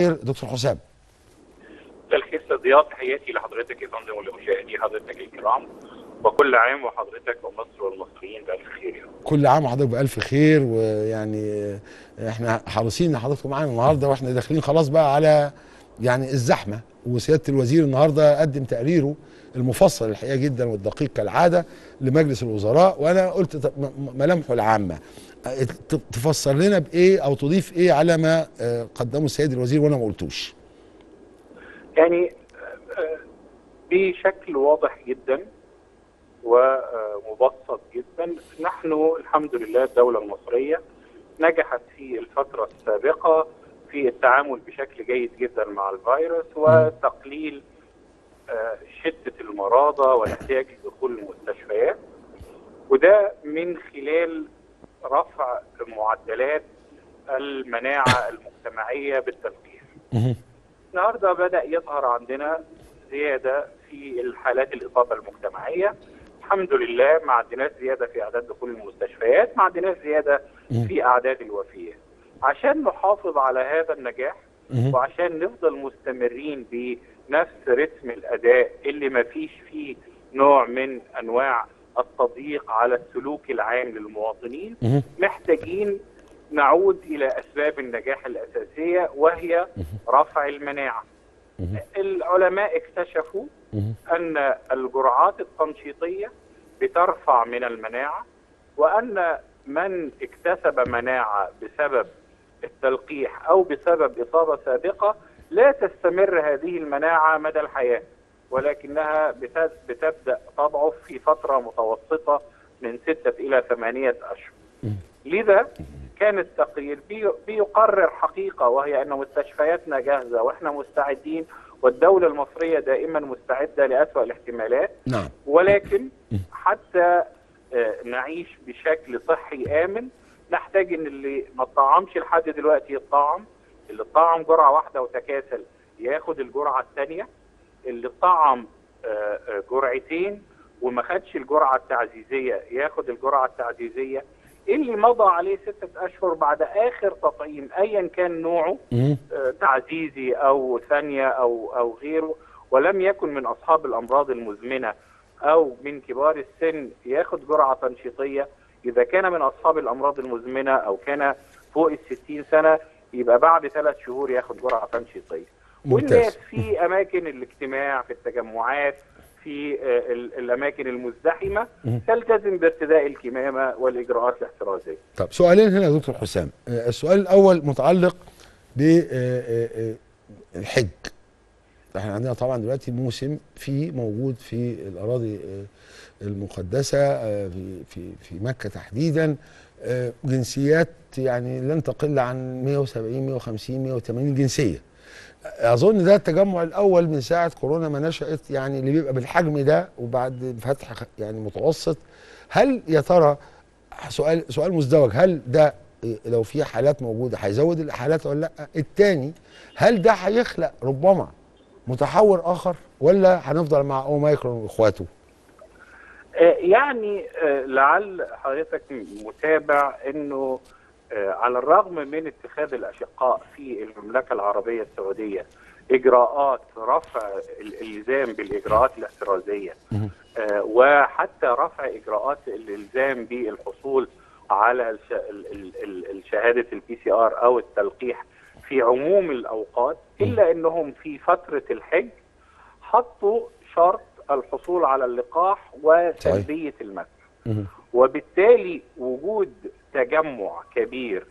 دكتور حسام مساء الخير استاذ ضياء تحياتي لحضرتك يا فندم ولمشاهدي حضرتك الكرام وكل عام وحضرتك ومصر والمصريين بألف خير يا رب. كل عام وحضرتك بألف خير ويعني احنا حريصين ان حضرتك معانا النهارده واحنا داخلين خلاص بقى على يعني الزحمه وسياده الوزير النهارده قدم تقريره المفصل الحقيقه جدا والدقيق كالعاده لمجلس الوزراء وانا قلت طب م- ملامحه العامه اه، ت- تفسر لنا بايه او تضيف ايه على ما اه، قدمه السيد الوزير وانا ما قلتوش يعني آه، آه، بشكل واضح جدا ومبسط جدا نحن الحمد لله الدولة المصرية نجحت في الفترة السابقة في التعامل بشكل جيد جدا مع الفيروس وتقليل آه، شدة المرضى والاحتياج لدخول المستشفيات وده من خلال رفع معدلات المناعة المجتمعية بالتلقيح مهم. النهارده بدا يظهر عندنا زياده في الحالات الاصابه المجتمعيه الحمد لله ما عندناش زياده في اعداد دخول المستشفيات ما عندناش زياده مم. في اعداد الوفيات عشان نحافظ على هذا النجاح مهم. وعشان نفضل مستمرين بنفس رتم الاداء اللي ما فيش فيه نوع من انواع التضييق على السلوك العام للمواطنين مهم. محتاجين نعود الى اسباب النجاح الاساسيه وهي رفع المناعه. مهم. العلماء اكتشفوا مهم. ان الجرعات التنشيطيه بترفع من المناعه وان من اكتسب مناعه بسبب التلقيح او بسبب اصابه سابقه لا تستمر هذه المناعه مدى الحياه ولكنها بت- بتبدا تضعف في فتره متوسطه من سته الى ثمانيه اشهر. لذا كان التقرير بي- بيقرر حقيقه وهي ان مستشفياتنا جاهزه واحنا مستعدين والدوله المصريه دائما مستعده لاسوء الاحتمالات نعم ولكن حتى آه، نعيش بشكل صحي امن نحتاج ان اللي ما اتطعمش لحد دلوقتي يتطعم اللي اتطعم جرعه واحده وتكاسل ياخد الجرعه الثانيه اللي اتطعم آه، آه، جرعتين وما خدش الجرعه التعزيزيه ياخد الجرعه التعزيزيه اللي مضى عليه ستة أشهر بعد آخر تطعيم أيا كان نوعه مهم. آه، تعزيزي او ثانيه او او غيره ولم يكن من اصحاب الامراض المزمنه او من كبار السن ياخد جرعه تنشيطيه اذا كان من اصحاب الامراض المزمنه او كان فوق الستين سنه يبقى بعد ثلاث شهور ياخد جرعه تنشيطيه ممتاز. والناس في اماكن الاجتماع في التجمعات في آه، ال- الاماكن المزدحمه تلتزم بارتداء الكمامه والاجراءات الاحترازيه طب سؤالين هنا يا دكتور حسام آه، السؤال الاول متعلق بالحج احنا عندنا طبعا دلوقتي موسم في موجود في الاراضي آه، المقدسه آه، في في في مكه تحديدا آه، جنسيات يعني لن تقل عن 170 150 180 جنسيه اظن ده التجمع الاول من ساعه كورونا ما نشات يعني اللي بيبقى بالحجم ده وبعد فتح خ- يعني متوسط هل يا ترى سؤال سؤال مزدوج هل ده إيه، لو في حالات موجوده هيزود الحالات ولا لا الثاني هل ده هيخلق ربما متحور اخر ولا هنفضل مع اوميكرون واخواته آه، يعني آه، لعل حضرتك متابع انه آه، على الرغم من اتخاذ الاشقاء في المملكه العربيه السعوديه اجراءات رفع الالزام بالاجراءات الاحترازيه آه، وحتى رفع اجراءات الالزام بالحصول على الش- ال- ال- ال- الشهاده البي سي ار او التلقيح في عموم الاوقات الا انهم في فتره الحج حطوا شرط الحصول على اللقاح وسلبيه المسح مهم. وبالتالي وجود تجمع كبير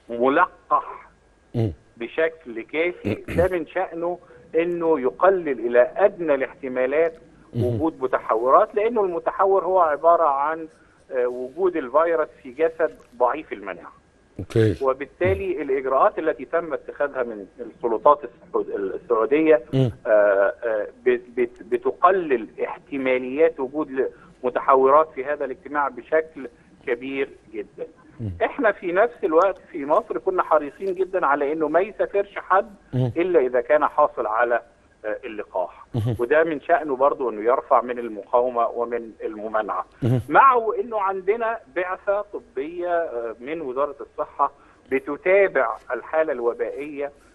ملقح مم. بشكل كافي ده من شأنه انه يقلل الى ادنى الاحتمالات وجود متحورات لانه المتحور هو عباره عن آه، وجود الفيروس في جسد ضعيف المناعه اوكي وبالتالي الاجراءات التي تم اتخاذها من السلطات السعود- السعوديه مم. آه، آه، بت- بت- بتقلل احتماليات وجود متحورات في هذا الاجتماع بشكل كبير جدا. احنا في نفس الوقت في مصر كنا حريصين جدا على انه ما يسافرش حد مم. الا اذا كان حاصل على آه، اللقاح وده من شأنه برضو انه يرفع من المقاومة ومن الممانعة مع انه عندنا بعثة طبية آه، من وزارة الصحة بتتابع الحالة الوبائية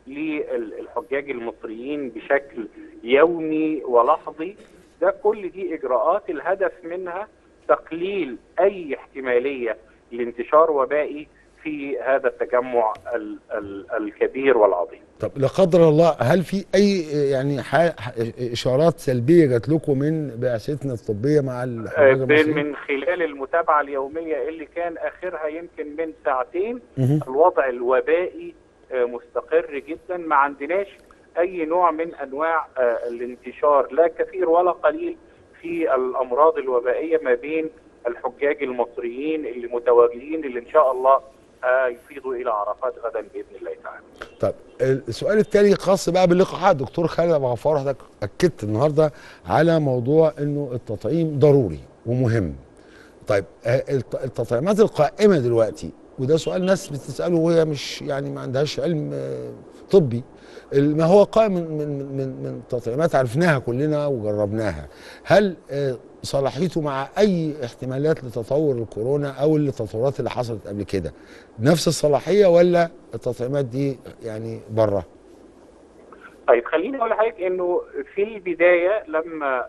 للحجاج المصريين بشكل يومي ولحظي ده كل دي اجراءات الهدف منها تقليل اي احتماليه لانتشار وبائي في هذا التجمع ال ال الكبير والعظيم. طب لا قدر الله هل في اي يعني اشارات سلبيه جات لكم من بعثتنا الطبيه مع الحجاج المصريين؟ من خلال المتابعه اليوميه اللي كان اخرها يمكن من ساعتين الوضع الوبائي مستقر جدا ما عندناش اي نوع من انواع الانتشار لا كثير ولا قليل في الامراض الوبائيه ما بين الحجاج المصريين اللي متواجدين اللي ان شاء الله يفيضوا الى عرفات غدا باذن الله تعالى. طب السؤال التالي خاص بقى باللقاحات دكتور خالد ابو غفار حضرتك اكدت النهارده على موضوع انه التطعيم ضروري ومهم. طيب التطعيمات القائمه دلوقتي وده سؤال ناس بتساله وهي مش يعني ما عندهاش علم طبي ما هو قائم من من من من تطعيمات عرفناها كلنا وجربناها هل صلاحيته مع اي احتمالات لتطور الكورونا او التطورات اللي حصلت قبل كده نفس الصلاحيه ولا التطعيمات دي يعني بره طيب خليني اقول لحضرتك انه في البدايه لما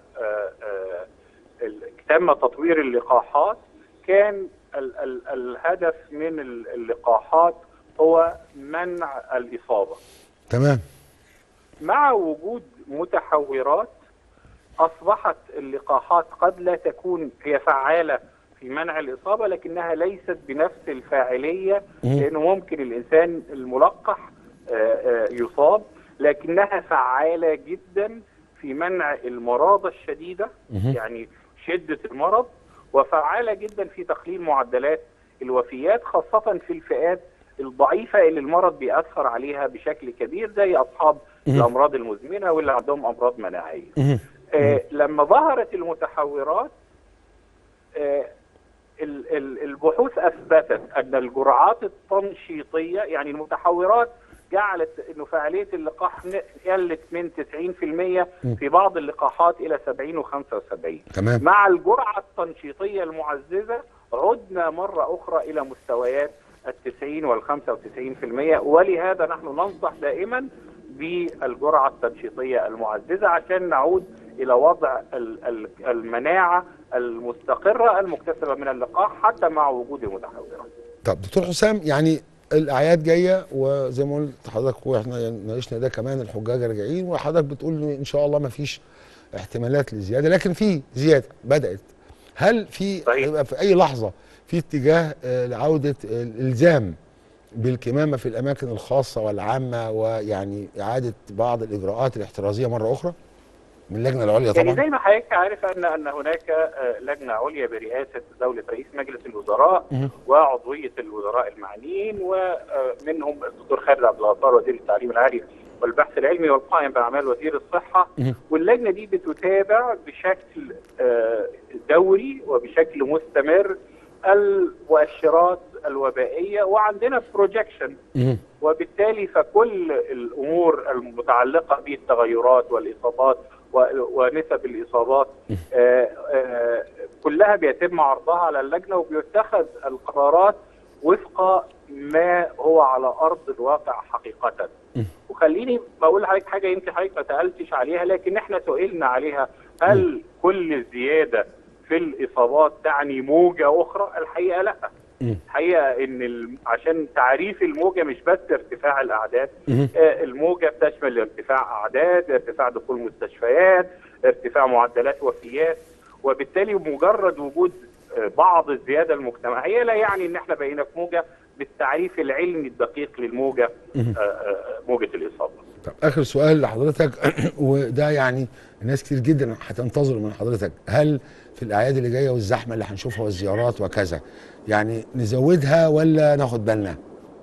تم تطوير اللقاحات كان ال ال الهدف من اللقاحات هو منع الاصابه تمام مع وجود متحورات اصبحت اللقاحات قد لا تكون هي فعاله في منع الاصابه لكنها ليست بنفس الفاعليه لانه ممكن الانسان الملقح يصاب لكنها فعاله جدا في منع المرضى الشديده يعني شده المرض وفعاله جدا في تقليل معدلات الوفيات خاصه في الفئات الضعيفه اللي المرض بيأثر عليها بشكل كبير زي اصحاب الامراض المزمنه واللي عندهم امراض مناعيه. آه لما ظهرت المتحورات آه البحوث اثبتت ان الجرعات التنشيطيه يعني المتحورات جعلت انه فعاليه اللقاح قلت من 90% في بعض اللقاحات الى 70 و75 تمام مع الجرعه التنشيطيه المعززه عدنا مره اخرى الى مستويات التسعين والخمسة وتسعين في المية ولهذا نحن ننصح دائما بالجرعة التنشيطية المعززة عشان نعود إلى وضع المناعة المستقرة المكتسبة من اللقاح حتى مع وجود المتحورات طب دكتور حسام يعني الاعياد جايه وزي ما قلت حضرتك واحنا ناقشنا ده كمان الحجاج راجعين وحضرتك بتقول ان شاء الله ما فيش احتمالات لزياده لكن في زياده بدات هل في هيبقى في اي لحظه في اتجاه لعوده الالزام بالكمامه في الاماكن الخاصه والعامه ويعني اعاده بعض الاجراءات الاحترازيه مره اخرى من اللجنه العليا طبعا يعني زي ما حضرتك عارف ان ان هناك لجنه عليا برئاسه دوله رئيس مجلس الوزراء مه. وعضويه الوزراء المعنيين ومنهم الدكتور خالد عبد الغفار وزير التعليم العالي والبحث العلمي والقائم باعمال وزير الصحه مه. واللجنه دي بتتابع بشكل دوري وبشكل مستمر المؤشرات الوبائيه وعندنا بروجكشن مه. وبالتالي فكل الامور المتعلقه بالتغيرات والاصابات و- ونسب الاصابات آه، آه، كلها بيتم عرضها على اللجنه وبيتخذ القرارات وفق ما هو على ارض الواقع حقيقه. وخليني بقول لحضرتك حاجه يمكن حضرتك ما سالتش عليها لكن احنا سئلنا عليها هل كل زياده في الاصابات تعني موجه اخرى؟ الحقيقه لا. مم. الحقيقه ان ال- عشان تعريف الموجه مش بس ارتفاع الاعداد مه. آه، الموجه بتشمل ارتفاع اعداد، ارتفاع دخول مستشفيات، ارتفاع معدلات وفيات وبالتالي مجرد وجود آه، بعض الزياده المجتمعيه لا يعني ان احنا بقينا في موجه بالتعريف العلمي الدقيق للموجه آه، آه، موجه الاصابه. طب اخر سؤال لحضرتك وده يعني ناس كتير جدا هتنتظر من حضرتك هل في الاعياد اللي جايه والزحمه اللي هنشوفها والزيارات وكذا يعني نزودها ولا ناخد بالنا؟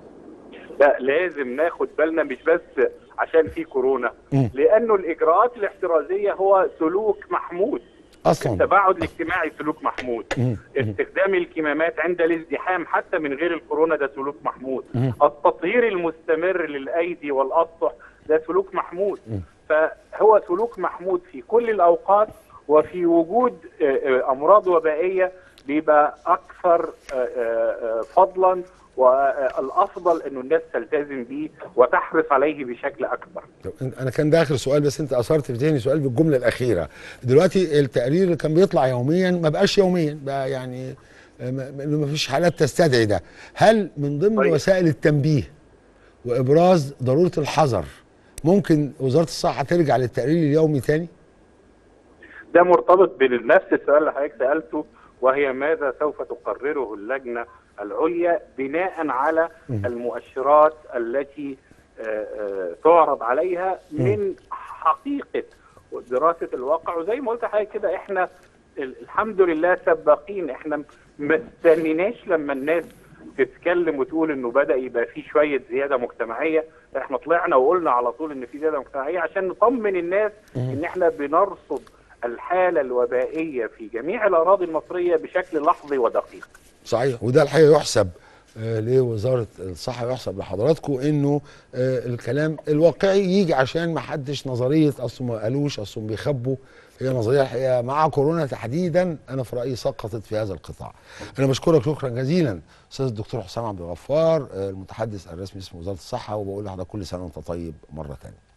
لا لازم ناخد بالنا مش بس عشان في كورونا مم. لانه الاجراءات الاحترازيه هو سلوك محمود اصلا التباعد الاجتماعي سلوك محمود مم. مم. استخدام الكمامات عند الازدحام حتى من غير الكورونا ده سلوك محمود مم. التطهير المستمر للايدي والاسطح ده سلوك محمود مم. فهو سلوك محمود في كل الاوقات وفي وجود آه، آه، امراض وبائيه بيبقى اكثر آه، آه، آه، فضلا والافضل انه الناس تلتزم به وتحرص عليه بشكل اكبر. طب أنت- انا كان ده اخر سؤال بس انت اثرت في ذهني سؤال بالجمله الاخيره دلوقتي التقرير اللي كان بيطلع يوميا ما بقاش يوميا بقى يعني آه، ما ما فيش حالات تستدعي ده هل من ضمن طيب. وسائل التنبيه وابراز ضروره الحذر ممكن وزاره الصحه ترجع للتقرير اليومي تاني ده مرتبط بنفس السؤال اللي حضرتك سالته وهي ماذا سوف تقرره اللجنه العليا بناء على المؤشرات التي آه، آه، تعرض عليها من حقيقه دراسه الواقع وزي ما قلت لحضرتك كده احنا ال- الحمد لله سباقين احنا ما استنيناش لما الناس تتكلم وتقول انه بدا يبقى في شويه زياده مجتمعيه احنا طلعنا وقلنا على طول ان في زياده مجتمعيه عشان نطمن الناس ان احنا بنرصد الحاله الوبائيه في جميع الاراضي المصريه بشكل لحظي ودقيق صحيح وده الحقيقه يحسب آه، لوزاره الصحه ويحسب لحضراتكم انه آه، الكلام الواقعي يجي عشان ما حدش نظريه اصل ما قالوش اصل بيخبوا هي نظريه الحقيقه مع كورونا تحديدا انا في رايي سقطت في هذا القطاع. انا بشكرك شكرا جزيلا استاذ الدكتور حسام عبد الغفار آه، المتحدث الرسمي باسم وزاره الصحه وبقول لحضرتك كل سنه وانت طيب مره ثانيه.